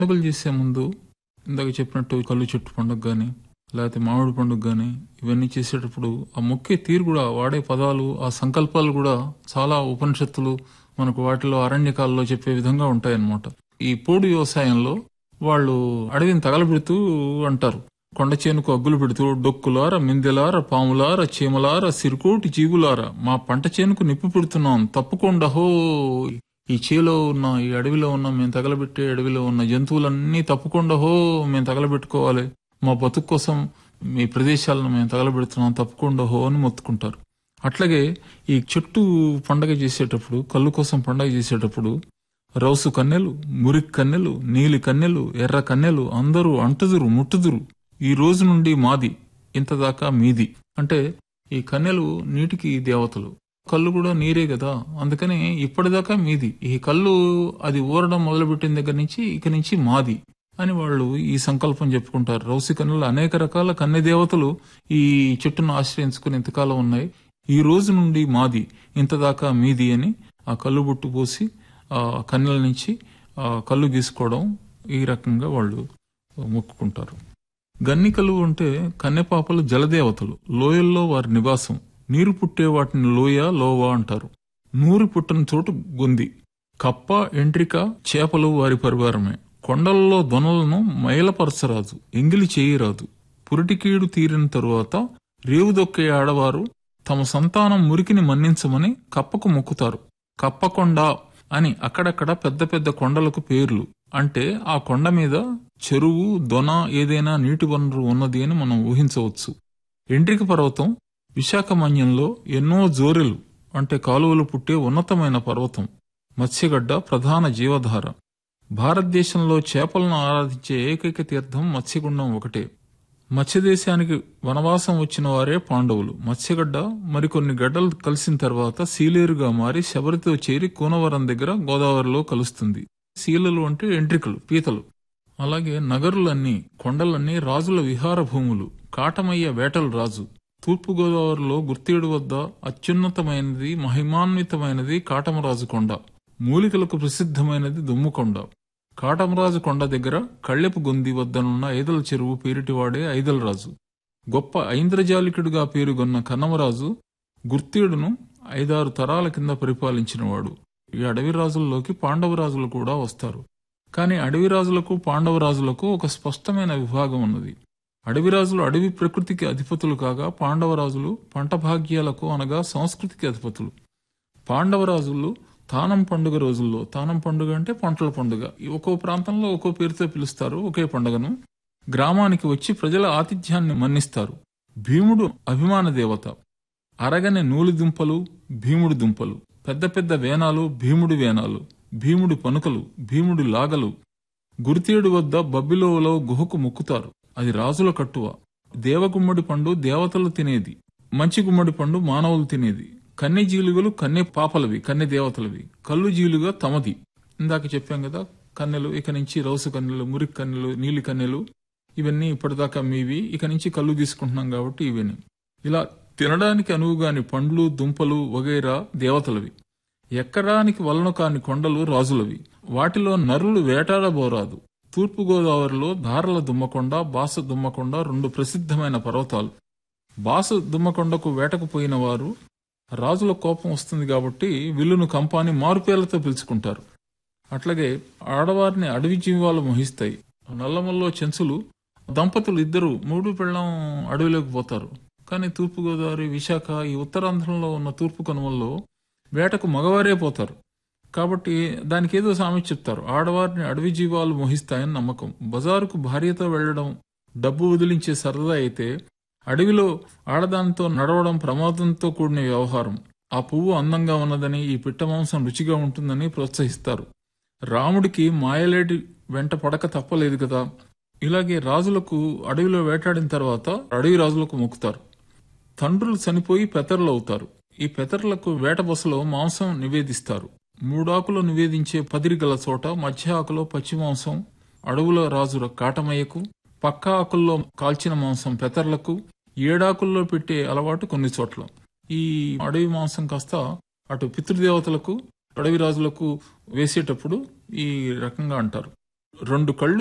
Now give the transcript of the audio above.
పండుగలు చేసే ముందు ఇందాక చెప్పినట్టు కళ్ళు చెట్టు పండుగ కానీ లేకపోతే మామిడి పండుగ కానీ ఇవన్నీ చేసేటప్పుడు ఆ మొక్కే తీరు కూడా వాడే పదాలు ఆ సంకల్పాలు కూడా చాలా ఉపనిషత్తులు మనకు వాటిలో అరణ్యకాలలో చెప్పే విధంగా ఉంటాయన్నమాట ఈ పోడు వ్యవసాయంలో వాళ్ళు అడవిని తగలబెడుతూ అంటారు కొండ చేనుకు అగ్గులు పెడుతూ డొక్కులార మిందెలార పాములార చీమలార సిరుకోటి జీవులార మా పంట చేనుకు నిప్పు పెడుతున్నాం తప్పకుండా హో ఈ చేలో ఉన్న ఈ అడవిలో ఉన్న మేము తగలబెట్టే అడవిలో ఉన్న జంతువులన్నీ తప్పకుండా హో మేము తగలబెట్టుకోవాలి మా బతుకు కోసం మీ ప్రదేశాలను మేము తగలబెడుతున్నాం తప్పకుండా హో అని మొత్తుకుంటారు అట్లాగే ఈ చెట్టు పండగ చేసేటప్పుడు కళ్ళు కోసం పండగ చేసేటప్పుడు రౌసు కన్నెలు మురికి కన్నెలు నీలి కన్నెలు ఎర్ర కన్నెలు అందరూ అంటుదురు ముట్టుదురు ఈ రోజు నుండి మాది ఇంతదాకా మీది అంటే ఈ కన్నెలు నీటికి దేవతలు కళ్ళు కూడా నీరే కదా అందుకని ఇప్పటిదాకా మీది ఈ కళ్ళు అది ఊరడం మొదలుపెట్టిన దగ్గర నుంచి ఇక నుంచి మాది అని వాళ్ళు ఈ సంకల్పం చెప్పుకుంటారు రౌసి కన్నులు అనేక రకాల కన్నె దేవతలు ఈ చెట్టును ఆశ్రయించుకుని ఇంతకాలం ఉన్నాయి ఈ రోజు నుండి మాది ఇంతదాకా మీది అని ఆ కళ్ళు బుట్టు పోసి ఆ కన్నెల నుంచి ఆ కళ్ళు గీసుకోవడం ఈ రకంగా వాళ్ళు మొక్కుకుంటారు గన్నికలు అంటే కన్నెపాపలు జలదేవతలు లోయల్లో వారి నివాసం నీరు పుట్టే వాటిని లోయ లోవా అంటారు నూరు పుట్టని చోటు గొంది కప్ప ఎంట్రిక చేపలు వారి పరివారమే కొండలలో దొనలను మైలపరచరాదు ఎంగిలి చేయరాదు పురిటికీడు తీరిన తరువాత రేవుదొక్కే ఆడవారు తమ సంతానం మురికిని మన్నించమని కప్పకు మొక్కుతారు కప్పకొండ అని అక్కడక్కడ పెద్ద పెద్ద కొండలకు పేర్లు అంటే ఆ కొండ మీద చెరువు దొన ఏదైనా నీటి వనరు ఉన్నది అని మనం ఊహించవచ్చు ఎండ్రిక పర్వతం విశాఖమన్యంలో ఎన్నో జోరెలు అంటే కాలువలు పుట్టే ఉన్నతమైన పర్వతం మత్స్యగడ్డ ప్రధాన జీవధార భారతదేశంలో చేపలను ఆరాధించే ఏకైక తీర్థం మత్స్యగుండం ఒకటే మత్స్యదేశానికి వనవాసం వచ్చిన వారే పాండవులు మత్స్యగడ్డ మరికొన్ని గడ్డలు కలిసిన తర్వాత సీలేరుగా మారి శబరితో చేరి కూనవరం దగ్గర గోదావరిలో కలుస్తుంది శీలలు అంటే ఎంట్రికలు పీతలు అలాగే నగరులన్నీ కొండలన్నీ రాజుల విహార భూములు కాటమయ్య వేటల రాజు తూర్పుగోదావరిలో గుర్తేడు వద్ద అత్యున్నతమైనది మహిమాన్వితమైనది కాటమరాజు కొండ మూలికలకు ప్రసిద్ధమైనది దుమ్ముకొండ కాటమరాజు కొండ దగ్గర కళ్ళెపు గొంది వద్దనున్న ఐదల చెరువు పేరిటివాడే ఐదలరాజు గొప్ప ఐంద్రజాలికుడిగా పేరుగొన్న కన్నమరాజు గుర్తేడును ఐదారు తరాల కింద పరిపాలించినవాడు ఈ అడవి రాజుల్లోకి పాండవరాజులు కూడా వస్తారు కానీ అడవి రాజులకు పాండవరాజులకు ఒక స్పష్టమైన విభాగం ఉన్నది అడవిరాజులు అడవి ప్రకృతికి అధిపతులు కాగా పాండవరాజులు పంట భాగ్యాలకు అనగా సంస్కృతికి అధిపతులు పాండవరాజులు తానం పండుగ రోజుల్లో తానం పండుగ అంటే పంటల పండుగ ఈ ఒక్కో ప్రాంతంలో ఒక్కో పేరుతో పిలుస్తారు ఒకే పండుగను గ్రామానికి వచ్చి ప్రజల ఆతిథ్యాన్ని మన్నిస్తారు భీముడు అభిమాన దేవత అరగని నూలు దుంపలు భీముడి దుంపలు పెద్ద పెద్ద వేనాలు భీముడి వేనాలు భీముడి పనుకలు భీముడి లాగలు గురితేడు వద్ద బబ్బిలోవలో గుహకు మొక్కుతారు అది రాజుల కట్టువ దేవగుమ్మడి పండు దేవతలు తినేది మంచి గుమ్మడి పండు మానవులు తినేది కన్నె జీలుగలు కన్నె పాపలవి కన్నె దేవతలవి కళ్ళు జీలుగా తమది ఇందాక చెప్పాం కదా కన్నెలు ఇక నుంచి రౌసు కన్నెలు మురికి కన్నెలు నీలి కన్నెలు ఇవన్నీ ఇప్పటిదాకా మీవి ఇక నుంచి కళ్ళు తీసుకుంటున్నాం కాబట్టి ఇవన్నీ ఇలా తినడానికి అనువుగాని పండ్లు దుంపలు వగైరా దేవతలవి ఎక్కడానికి వలన కాని కొండలు రాజులవి వాటిలో నరులు వేటాడబోరాదు తూర్పుగోదావరిలో ధారల దుమ్మకొండ బాస దుమ్మకొండ రెండు ప్రసిద్ధమైన పర్వతాలు బాస దుమ్మకొండకు వేటకు పోయిన వారు రాజుల కోపం వస్తుంది కాబట్టి విల్లును కంపాని మారుపేర్లతో పిలుచుకుంటారు అట్లాగే ఆడవారిని అడవి జీవాలు మోహిస్తాయి నల్లమల్లో చెంచులు దంపతులు ఇద్దరు మూడు పెళ్ళం అడవిలోకి పోతారు కానీ తూర్పుగోదావరి విశాఖ ఈ ఉత్తరాంధ్రంలో ఉన్న తూర్పు కనుమల్లో వేటకు మగవారే పోతారు కాబట్టి దానికి ఏదో సామెత చెప్తారు ఆడవారిని అడవి జీవాలు మోహిస్తాయని నమ్మకం బజారుకు భార్యతో వెళ్లడం డబ్బు వదిలించే సరదా అయితే అడవిలో ఆడదానితో నడవడం ప్రమాదంతో కూడిన వ్యవహారం ఆ పువ్వు అందంగా ఉన్నదని ఈ పిట్ట మాంసం రుచిగా ఉంటుందని ప్రోత్సహిస్తారు రాముడికి మాయలేడి వెంట పడక తప్పలేదు కదా ఇలాగే రాజులకు అడవిలో వేటాడిన తర్వాత అడవి రాజులకు మొక్కుతారు తండ్రులు చనిపోయి పెతరులు అవుతారు ఈ పెతరులకు వేట బొసలో మాంసం నివేదిస్తారు మూడాకులు నివేదించే పదిరి గల చోట మధ్య ఆకులో పచ్చి మాంసం అడవుల రాజుల కాటమయ్యకు పక్క ఆకుల్లో కాల్చిన మాంసం పెతర్లకు ఏడాకుల్లో పెట్టే అలవాటు కొన్ని చోట్ల ఈ అడవి మాంసం కాస్త అటు పితృదేవతలకు అడవి రాజులకు వేసేటప్పుడు ఈ రకంగా అంటారు రెండు కళ్ళు